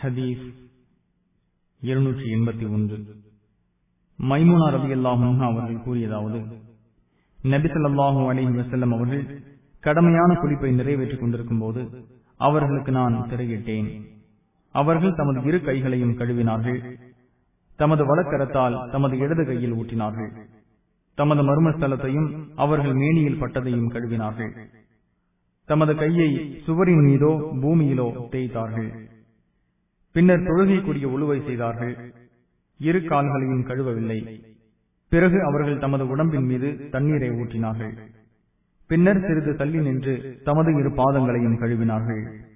ஹதீஸ் இருநூற்றி எண்பத்தி ஒன்று மைமுனா ரவி அல்லாஹும் அவர்கள் கூறியதாவது நபிசல்லாஹூ அலிஹி வசல்லம் அவர்கள் கடமையான குளிப்பை நிறைவேற்றிக் கொண்டிருக்கும் போது அவர்களுக்கு நான் திரையிட்டேன் அவர்கள் தமது இரு கைகளையும் கழுவினார்கள் தமது வலக்கரத்தால் தமது இடது கையில் ஊற்றினார்கள் தமது மர்மஸ்தலத்தையும் அவர்கள் மேனியில் பட்டதையும் கழுவினார்கள் தமது கையை சுவரின் மீதோ பூமியிலோ தேய்த்தார்கள் பின்னர் தொழுகைக்குரிய உழுவை செய்தார்கள் இரு கால்களையும் கழுவவில்லை பிறகு அவர்கள் தமது உடம்பின் மீது தண்ணீரை ஊற்றினார்கள் பின்னர் சிறிது தள்ளி நின்று தமது இரு பாதங்களையும் கழுவினார்கள்